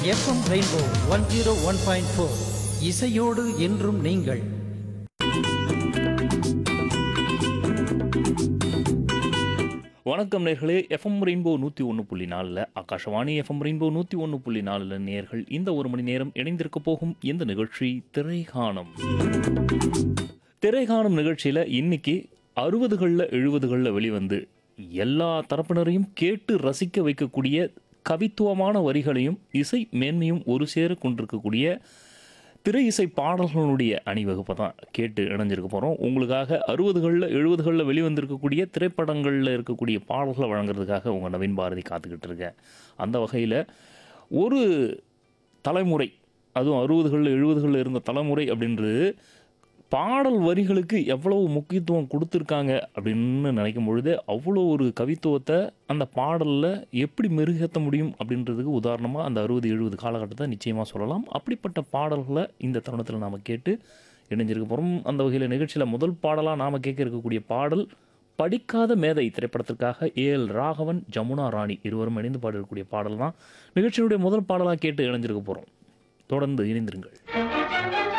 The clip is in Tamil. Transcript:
FM rainbow one zero one point four இசையோடு என்றும் நீங்கள் வணக்கம் நேர்களே எஃப்எம் ரெயின்போ நூற்றி ஒன்று புள்ளி நாலில் ஆகாஷவாணி எஃப்எம் ரெயின்போ நூற்றி ஒன்று புள்ளி நாலில் நேர்கள் இந்த ஒரு மணி நேரம் இணைந்திருக்க போகும் இந்த நிகழ்ச்சி திரைகாணம் திரைகாணம் நிகழ்ச்சியில் இன்னைக்கு அறுபதுகளில் எழுபதுகளில் வெளிவந்து எல்லா தரப்பினரையும் கேட்டு ரசிக்க வைக்கக்கூடிய கவித்துவமான வரிகளையும் இசை மேன்மையும் ஒரு சேர கொண்டிருக்கக்கூடிய திரை இசை பாடல்களுடைய அணிவகுப்பை தான் கேட்டு இணைஞ்சிருக்க போகிறோம் உங்களுக்காக அறுபதுகளில் எழுபதுகளில் வெளிவந்திருக்கக்கூடிய திரைப்படங்களில் இருக்கக்கூடிய பாடல்களை வழங்குறதுக்காக உங்கள் நவீன் பாரதி காத்துக்கிட்டு இருக்கேன் அந்த வகையில் ஒரு தலைமுறை அதுவும் அறுபதுகளில் எழுபதுகளில் இருந்த தலைமுறை அப்படின்றது பாடல் வரிகளுக்கு எவ்வளவு முக்கியத்துவம் கொடுத்துருக்காங்க அப்படின்னு நினைக்கும் பொழுது அவ்வளோ ஒரு கவித்துவத்தை அந்த பாடலில் எப்படி மெருகேற்ற முடியும் அப்படின்றதுக்கு உதாரணமாக அந்த அறுபது எழுபது காலகட்டத்தை நிச்சயமாக சொல்லலாம் அப்படிப்பட்ட பாடல்களை இந்த தருணத்தில் நாம் கேட்டு இணைஞ்சிருக்க போகிறோம் அந்த வகையில் நிகழ்ச்சியில் முதல் பாடலாக நாம் கேட்க இருக்கக்கூடிய பாடல் படிக்காத மேதை திரைப்படத்திற்காக ஏஎல் ராகவன் ஜமுனா ராணி இருவரும் இணைந்து பாடிருக்கக்கூடிய பாடல் தான் நிகழ்ச்சியினுடைய முதல் பாடலாக கேட்டு இணைஞ்சிருக்க போகிறோம் தொடர்ந்து இணைந்திருங்கள்